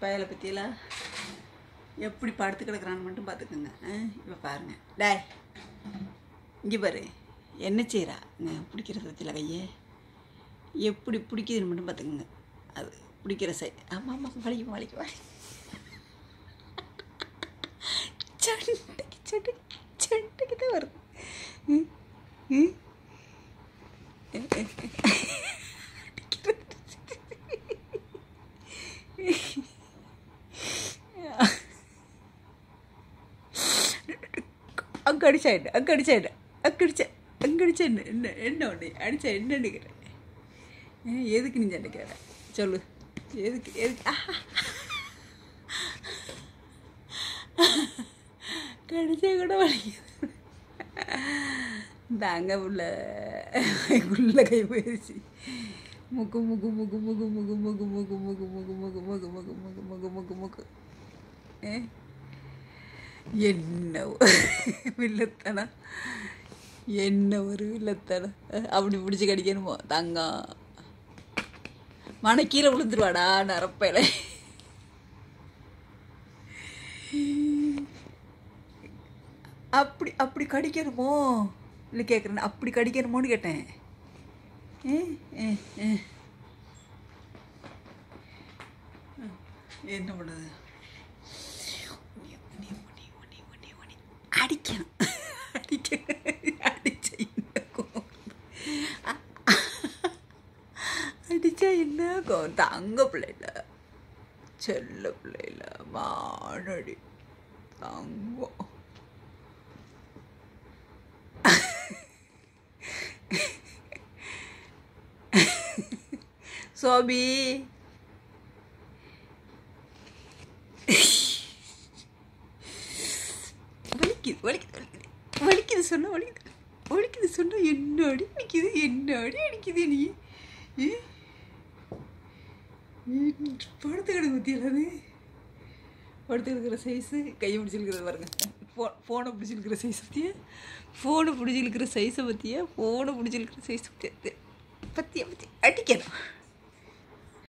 பயலை பற்றியெல்லாம் எப்படி படுத்து கிடக்குறான்னு மட்டும் பார்த்துக்குங்க இப்போ பாருங்க டேய் இங்கே பாரு என்ன செய்கிறா பிடிக்கிறது பற்றியில் கையே எப்படி பிடிக்குதுன்னு மட்டும் பார்த்துக்குங்க அது பிடிக்கிற சை ஆமாம் ஆமாம் வலிக்கும் வலிக்கும் வலி சண்டைக்கு சண்டைக்கு சண்டைக்கு தான் வருது ம் ம் அங்கே அடிச்சா என்ன அங்கே அடிச்சா என்ன அங்கே அடிச்சா அங்கே அடிச்சா என்ன என்ன என்ன ஒன்று அடிச்சா என்ன நினைக்கிறேன் எதுக்கு நீ சண்டை கேட்க சொல்லு எதுக்கு எதுக்கு ஆஹா. கடிச்சா கூட வலிக்குது தாங்க உள்ள உள்ள கை போயிடுச்சு முக்கு முக்கு முக்கு முக்கு முக்கு முக்கு முக்கு முக்கு முக்கு முக்கு முக்கு முக்கு முக்கு முக்கு முக்கு முக்கு ஏ என்ன ஒரு வில்லத்தனம் என்ன ஒரு வில்லத்தனம் அப்படி பிடிச்சி கடிக்கணுமோ தங்கம் மன கீழே விழுந்துருவாடா நரப்பையில அப்படி அப்படி கடிக்கணுமோ இல்லை கேட்குறேன் அப்படி கடிக்கணுமோன்னு கேட்டேன் ஏ, ஏ, ஏ. என்ன பண்ணுது அடிக்கணும் அடிக்க அடிச்ச என்ன கோவம். அடிச்சா என்ன கோவம்? தங்க பிள்ளைல செல்ல பிள்ளைல மானடி தங்கம் சோபி வலிக்குது வலிக்குது வலிக்குது வலிக்குது சொன்ன வலிக்குது வலிக்குது சொன்ன என்ன அடி அடிக்குது என்ன அடி அடிக்குது நீ ஏ? என்ன படுத்து கிடக்கு பத்தியா அது படுத்து கிடக்கிற சைஸு கையை பிடிச்சிருக்கிறது பாருங்க ஃபோ ஃபோனை பிடிச்சிருக்கிற சைஸ் பற்றியா ஃபோனை பிடிச்சிருக்கிற சைஸை பற்றியா ஃபோனை பிடிச்சிருக்கிற சைஸ் பற்றியா பற்றியா பற்றி அடிக்கணும்